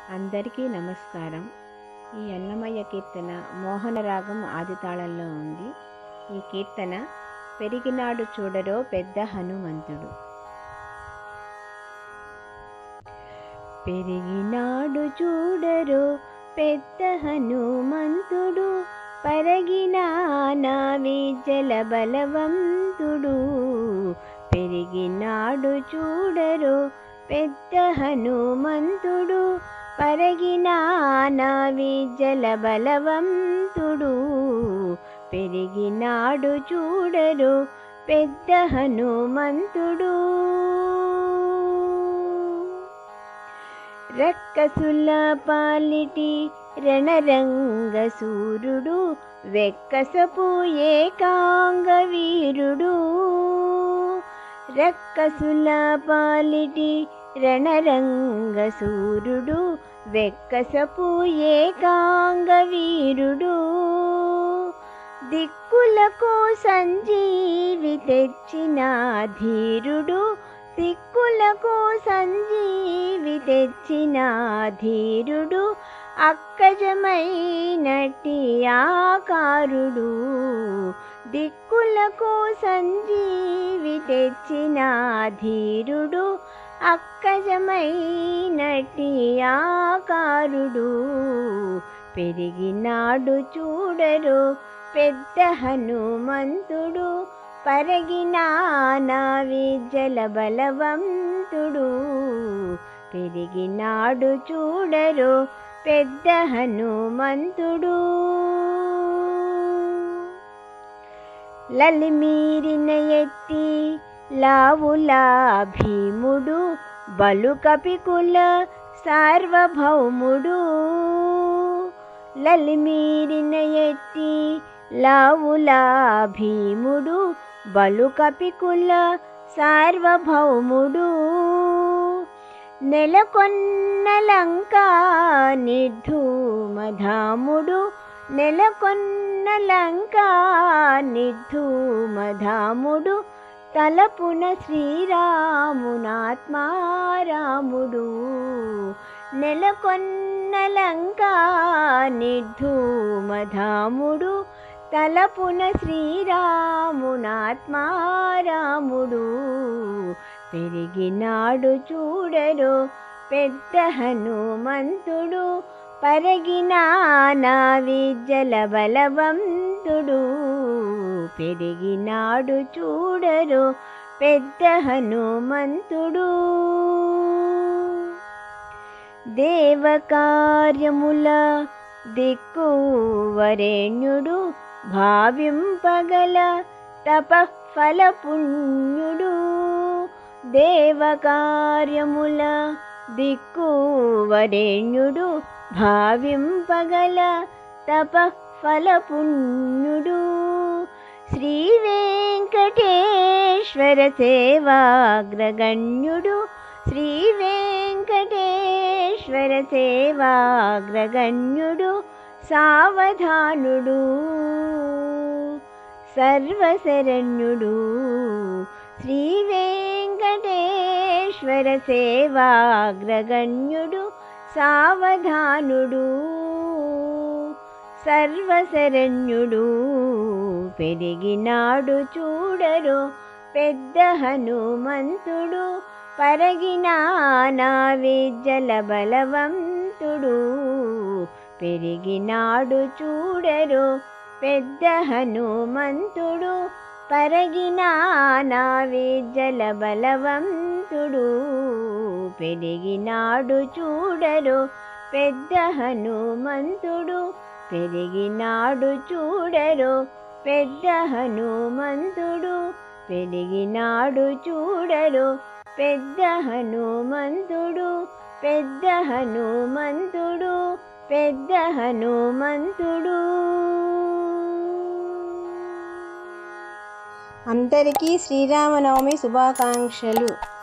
అందరికీ నమస్కారం ఈ అన్నమయ్య కీర్తన మోహన రాగం ఆదితాళంలో ఉంది ఈ కీర్తన పెరిగినాడు చూడరో పెద్ద హనుమంతుడు పెరిగినాడు చూడరో పెద్ద హనుమంతుడు పరగిన నా విజల బలవంతుడు పెరిగినాడు చూడరో పెద్ద హనుమంతుడు పరగిన నా విజల బలవంతుడు పెరిగినాడు చూడరు పెద్ద హనుమంతుడు రక్కసుల పాలిటి రణరంగ సూర్యుడు వెక్కసపు ఏకాంగ వీరుడు రక్కసుల పాలిటి రణరంగ సూర్యుడు వెక్కసపు ఏకాంగ వీరుడు దిక్కులకు సంజీవి తెచ్చిన ధీరుడు దిక్కులకు సంజీవి తెచ్చిన ధీరుడు అక్కజమైనటి ఆకారుడు దిక్కులకు సంజీవి తెచ్చిన ధీరుడు అక్కజమైనటి ఆకారుడు పెరిగినాడు చూడరు పెద్ద హనుమంతుడు పరగిన నా విజల బలవంతుడు పెరిగినాడు చూడరు పెద్ద హనుమంతుడు లలిమీరిన ఎత్తి లావులా భీముడు బలు కపికుల సార్వభౌముడు లలిమీరిన ఎత్తి లావులా భీముడు బలు కపికుల సార్వభౌముడు నెలకొన్న లంక నిర్ధూమధాముడు నెలకొన్న లంక నిర్ధూమధాముడు తలపున శ్రీరామునాత్మారాముడు నెలకొన్న లంక నిర్ధూమధాముడు తలపున శ్రీరామునాత్మారాముడు పెరిగినాడు చూడరు పెద్ద హనుమంతుడు పరగిన నా విజల బలవంతుడు పెరిగినాడు చూడరు పెద్ద హనుమంతుడు దేవకార్యముల దిక్కు వరేణ్యుడు భావింపగల తపఫల పుణ్యుడు దేవకార్యముల దిక్కు వరేణ్యుడు భావింపగల తపఫల పుణ్యుడు శ్రీ వెంకటేశ్వర సేవాగ్రగణ్యుడు శ్రీ వెంకటేశ్వర సేవాగ్రగణ్యుడు సావధానుడు సర్వశరణ్యుడు శ్రీ వెంకటేశ్వర సేవాగ్రగణ్యుడు సావధానుడు సర్వశరణ్యుడు పెరిగినాడు చూడరు పెద్ద హనుమంతుడు పరగిన నా విజల బలవంతుడు పెరిగినాడు చూడరు పెద్ద హనుమంతుడు పరగిన నా విజల బలవంతుడు పెరిగినాడు చూడరు పెద్ద హనుమంతుడు పెరిగినాడు చూడరు పెద్ద హనుమంతుడు పెరిగినాడు చూడరు పెద్ద హనుమంతుడు పెద్ద హనుమంతుడు పెద్ద హనుమంతుడు అందరికీ శ్రీరామనవమి శుభాకాంక్షలు